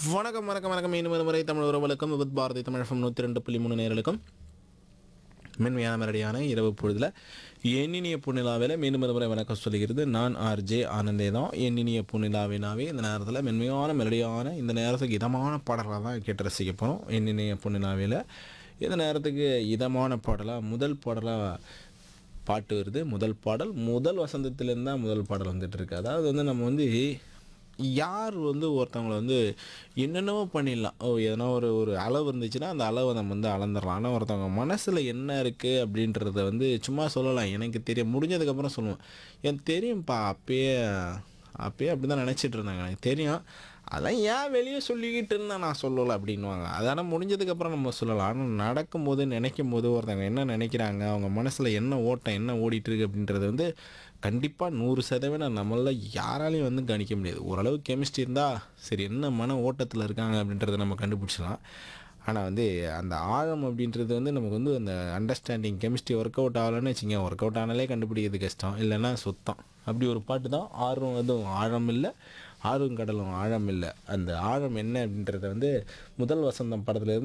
வணக்கம் வணக்கம் வணக்கம் மீண்டும் ஒரு முறை தமிழ் உறவுகளுக்கும் விபத் பாரதி தமிழகம் நூற்றி ரெண்டு புள்ளி மூணு நேர்களுக்கும் மென்மையான மரடியான இரவு பொழுதில் எண்ணினிய புண்ணிலாவில் மீண்டும் ஒரு முறை வணக்கம் சொல்லுகிறது நான் ஆர்ஜே ஆனந்தே தான் எண்ணினிய புண்ணிலாவினாவே இந்த நேரத்தில் மென்மையான மெலடியான இந்த நேரத்துக்கு இதமான பாடலாக தான் கேட்டு ரசிக்க போகிறோம் எண்ணினிய புண்ணிலாவில் இந்த நேரத்துக்கு இதமான பாடலாக முதல் பாடலாக பாட்டு வருது முதல் பாடல் முதல் வசந்தத்துலேருந்து தான் முதல் பாடல் வந்துட்டு இருக்கு அதாவது வந்து நம்ம வந்து யார் வந்து ஒருத்தவங்களை வந்து என்னென்னவோ பண்ணிடலாம் ஓ எதனா ஒரு ஒரு அளவு இருந்துச்சுன்னா அந்த அளவை நம்ம வந்து அளந்துடலாம் ஆனால் ஒருத்தவங்க மனசில் என்ன இருக்குது அப்படின்றத வந்து சும்மா சொல்லலாம் எனக்கு தெரியும் முடிஞ்சதுக்கப்புறம் சொல்லுவேன் எனக்கு தெரியும்ப்பா அப்பயே அப்பயே அப்படி தான் நினச்சிட்டு இருந்தாங்க எனக்கு தெரியும் அதான் ஏன் வெளியே சொல்லிக்கிட்டு இருந்தா நான் சொல்லலை அப்படின்வாங்க அதனால் முடிஞ்சதுக்கப்புறம் நம்ம சொல்லலாம் ஆனால் நடக்கும்போது நினைக்கும் போது ஒருத்தவங்க என்ன நினைக்கிறாங்க அவங்க மனசில் என்ன ஓட்டம் என்ன ஓடிட்டு இருக்கு அப்படின்றது வந்து கண்டிப்பாக நூறு சதவீதம் நம்மள யாராலையும் வந்து கணிக்க முடியாது ஓரளவு கெமிஸ்ட்ரி இருந்தால் சரி என்ன மன ஓட்டத்தில் இருக்காங்க அப்படின்றத நம்ம கண்டுபிடிச்சலாம் ஆனால் வந்து அந்த ஆழம் அப்படின்றது வந்து நமக்கு வந்து அந்த அண்டர்ஸ்டாண்டிங் கெமிஸ்ட்ரி ஒர்க் அவுட் ஆகலைன்னு வச்சுங்க ஒர்க் அவுட் ஆனாலே கண்டுபிடிக்கிறது கஷ்டம் இல்லைன்னா சுத்தம் அப்படி ஒரு பாட்டு தான் ஆர்வம் அதுவும் ஆழம் இல்லை ஆர்வம் கடலும் ஆழம் இல்லை அந்த ஆழம் என்ன அப்படின்றத வந்து முதல் வசந்தம் படத்துலேருந்து